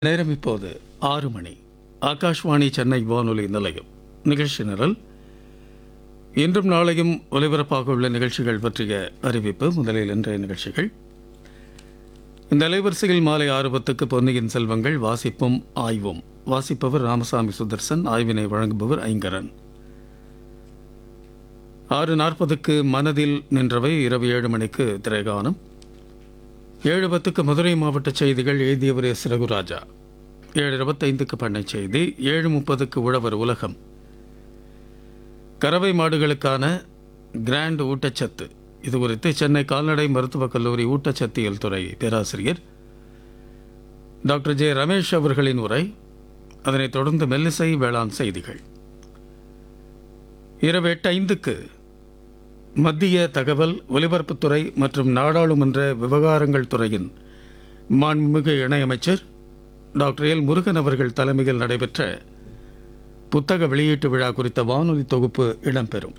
நேரம் இப்போது ஆறு மணி ஆகாஷ்வாணி சென்னை வானொலி நிலையம் நிகழ்ச்சி நிரல் இன்றும் நாளையும் ஒலிபரப்பாக உள்ள நிகழ்ச்சிகள் பற்றிய அறிவிப்பு முதலில் இன்றைய நிகழ்ச்சிகள் இந்த அலைவரிசையில் மாலை ஆறு பத்துக்கு பொன்னியின் செல்வங்கள் வாசிப்பும் ஆய்வும் வாசிப்பவர் ராமசாமி சுதர்சன் ஆய்வினை வழங்குபவர் ஐங்கரன் ஆறு நாற்பதுக்கு மனதில் நின்றவை இரவு ஏழு மணிக்கு திரைகானம் ஏழு பத்துக்கு மதுரை மாவட்ட செய்திகள் எழுதியவர் எஸ் ரகுராஜா ஏழு இருபத்தைந்துக்கு பண்ணை செய்தி ஏழு முப்பதுக்கு உழவர் உலகம் கறவை மாடுகளுக்கான கிராண்ட் ஊட்டச்சத்து இது குறித்து சென்னை கால்நடை மருத்துவக் கல்லூரி ஊட்டச்சத்தியல் துறை பேராசிரியர் டாக்டர் ஜே ரமேஷ் அவர்களின் உரை அதனைத் தொடர்ந்து மெல்லிசை வேளாண் செய்திகள் இரவு எட்டு ஐந்துக்கு மத்திய தகவல் ஒலிபரப்புத்துறை மற்றும் நாடாளுமன்ற விவகாரங்கள் துறையின் மாண்புமிகு இணையமைச்சர் டாக்டர் எல் முருகன் அவர்கள் தலைமையில் நடைபெற்ற புத்தக வெளியீட்டு விழா குறித்த வானொலி தொகுப்பு இடம்பெறும்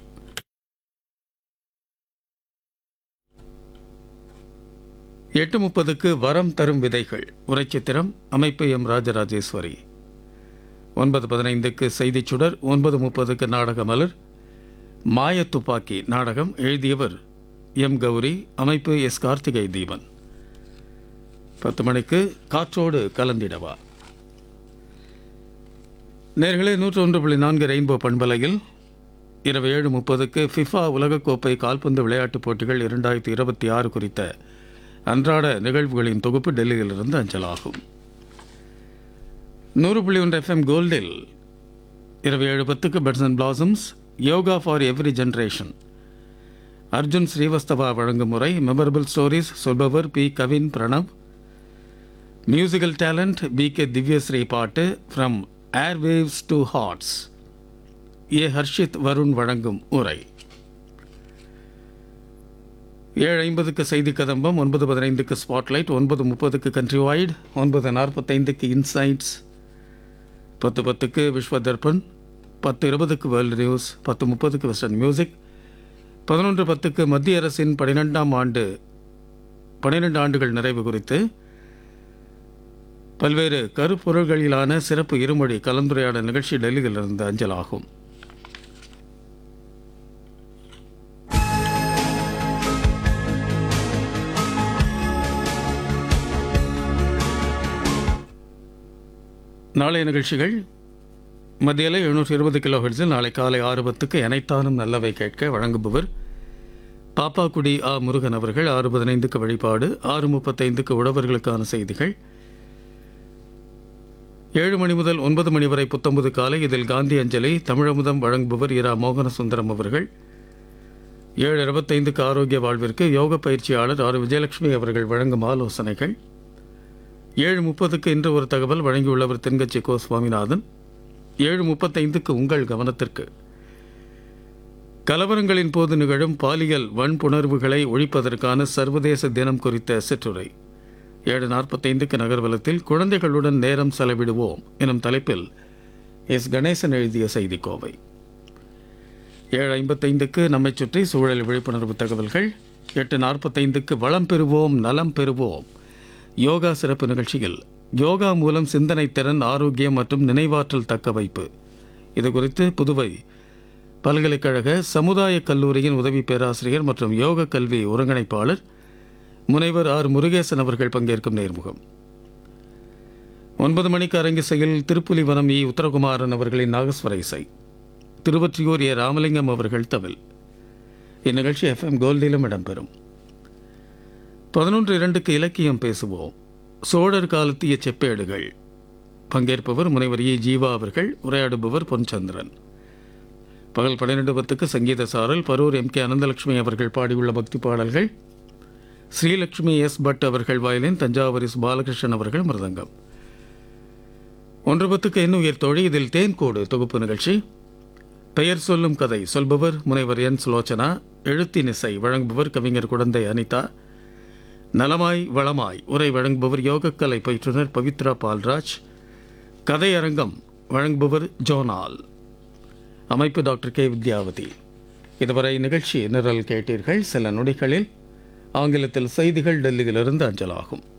எட்டு முப்பதுக்கு வரம் தரும் விதைகள் உரைச்சித்திரம் அமைப்பு எம் ராஜராஜேஸ்வரி ஒன்பது பதினைந்துக்கு செய்திச் சுடர் ஒன்பது முப்பதுக்கு நாடக மலர் மாயத்துப்பாக்கி நாடகம் எழுதியவர் எம் கௌரி அமைப்பு எஸ் கார்த்திகை தீபன் பத்து மணிக்கு காற்றோடு கலந்திடவா நேர்களே நூற்று ஒன்று புள்ளி நான்கு ரெயின்போ பண்பலையில் இரவு ஏழு முப்பதுக்கு ஃபிஃபா உலகக்கோப்பை கால்பந்து விளையாட்டுப் போட்டிகள் இரண்டாயிரத்தி இருபத்தி ஆறு குறித்த அன்றாட நிகழ்வுகளின் தொகுப்பு டெல்லியிலிருந்து அஞ்சலாகும் நூறு புள்ளி ஒன்று எஃப்எம் கோல்டில் இரவு ஏழு பத்துக்கு buds and blossoms yoga for every generation Arjun Srivastava வழங்கும் முறை மெமரபிள் ஸ்டோரிஸ் சொல்பவர் P Kavin Pranav musical talent P K Divyasri பாட்டு from airwaves to hearts A Harshith Varun வழங்கும் உரை ஏழு ஐம்பதுக்கு செய்தி கதம்பம் ஒன்பது பதினைந்துக்கு ஸ்பாட்லைட் ஒன்பது முப்பதுக்கு கண்ட்ரி வைட் ஒன்பது நாற்பத்தைந்துக்கு இன்சைட்ஸ் பத்து பத்துக்கு விஸ்வ தர்பன் பத்து இருபதுக்கு வேர்ல்டு நியூஸ் பத்து முப்பதுக்கு வெஸ்டர்ன் மியூசிக் பதினொன்று பத்துக்கு மத்திய அரசின் பன்னிரெண்டாம் ஆண்டு பன்னிரெண்டு ஆண்டுகள் நிறைவு குறித்து பல்வேறு கருப்பொருள்களிலான சிறப்பு இருமொழி கலந்துரையாடல் நிகழ்ச்சி டெல்லியிலிருந்து அஞ்சலாகும் நாளைய நிகழ்ச்சிகள் மத்தியில் எழுநூற்றி இருபது கிலோ ஹெர்ட்ஸில் நாளை காலை ஆறு பத்துக்கு எனைத்தானும் நல்லவை கேட்க வழங்குபவர் பாப்பாக்குடி ஆ முருகன் அவர்கள் ஆறு பதினைந்துக்கு வழிபாடு ஆறு முப்பத்தைந்துக்கு உழவர்களுக்கான செய்திகள் ஏழு மணி முதல் ஒன்பது மணி வரை புத்தொன்பது காலை இதில் காந்தி அஞ்சலி தமிழமுதம் வழங்குபவர் இரா மோகனசுந்தரம் அவர்கள் ஏழு இருபத்தைந்துக்கு ஆரோக்கிய வாழ்விற்கு யோக பயிற்சியாளர் ஆர் விஜயலட்சுமி அவர்கள் வழங்கும் ஆலோசனைகள் ஏழு முப்பதுக்கு இன்று ஒரு தகவல் வழங்கியுள்ளவர் தென்கட்சி கோ சுவாமிநாதன் ஏழு முப்பத்தைந்துக்கு உங்கள் கவனத்திற்கு கலவரங்களின் போது நிகழும் பாலியல் வன்புணர்வுகளை ஒழிப்பதற்கான சர்வதேச தினம் குறித்த சிற்றுரை ஏழு நாற்பத்தைந்துக்கு நகர்வலத்தில் குழந்தைகளுடன் நேரம் செலவிடுவோம் எனும் தலைப்பில் எஸ் கணேசன் எழுதிய செய்திக்கோவை ஏழு ஐம்பத்தைந்துக்கு நம்மை சுற்றி சூழல் விழிப்புணர்வு தகவல்கள் எட்டு நாற்பத்தைந்துக்கு வளம் பெறுவோம் நலம் பெறுவோம் யோகா சிறப்பு நிகழ்ச்சியில் யோகா மூலம் சிந்தனை திறன் ஆரோக்கியம் மற்றும் நினைவாற்றல் தக்க வைப்பு இது குறித்து புதுவை பல்கலைக்கழக சமுதாய கல்லூரியின் உதவி பேராசிரியர் மற்றும் யோக கல்வி ஒருங்கிணைப்பாளர் முனைவர் ஆர் முருகேசன் அவர்கள் பங்கேற்கும் நேர்முகம் ஒன்பது மணிக்கு அரங்கிசையில் திருப்புலிவனம் இ உத்தரகுமாரன் அவர்களின் நாகஸ்வர இசை திருவொற்றியூர் ஏ ராமலிங்கம் அவர்கள் தவில் இந்நிகழ்ச்சி எஃப்எம் கோல்டிலும் இடம்பெறும் பதினொன்று இரண்டுக்கு இலக்கியம் பேசுவோம் சோழர் காலத்திய செப்பேடுகள் பங்கேற்பவர் முனைவர் இ ஜீவா அவர்கள் உரையாடுபவர் பொன்சந்திரன் பகல் பன்னிரெண்டு பத்துக்கு சங்கீத சாரல் பரூர் எம் கே அனந்தலட்சுமி அவர்கள் பாடியுள்ள பக்தி பாடல்கள் ஸ்ரீலட்சுமி எஸ் பட் அவர்கள் வயலின் தஞ்சாவூர் எஸ் பாலகிருஷ்ணன் அவர்கள் மிருதங்கம் ஒன்று பத்துக்கு எண்ணுயிர் தோழி இதில் தேன்கோடு தொகுப்பு நிகழ்ச்சி பெயர் சொல்லும் கதை சொல்பவர் முனைவர் என் சுலோச்சனா எழுத்தின் இசை வழங்குபவர் கவிஞர் குழந்தை அனிதா நலமாய் வளமாய் உரை வழங்குபவர் யோகக்கலை பயிற்றுனர் பவித்ரா பால்ராஜ் கதையரங்கம் வழங்குபவர் ஜோனால் அமைப்பு டாக்டர் கே வித்யாவதி இதுவரை நிகழ்ச்சி நிரல் கேட்டீர்கள் சில நொடிகளில் ஆங்கிலத்தில் செய்திகள் டெல்லியிலிருந்து அஞ்சலாகும்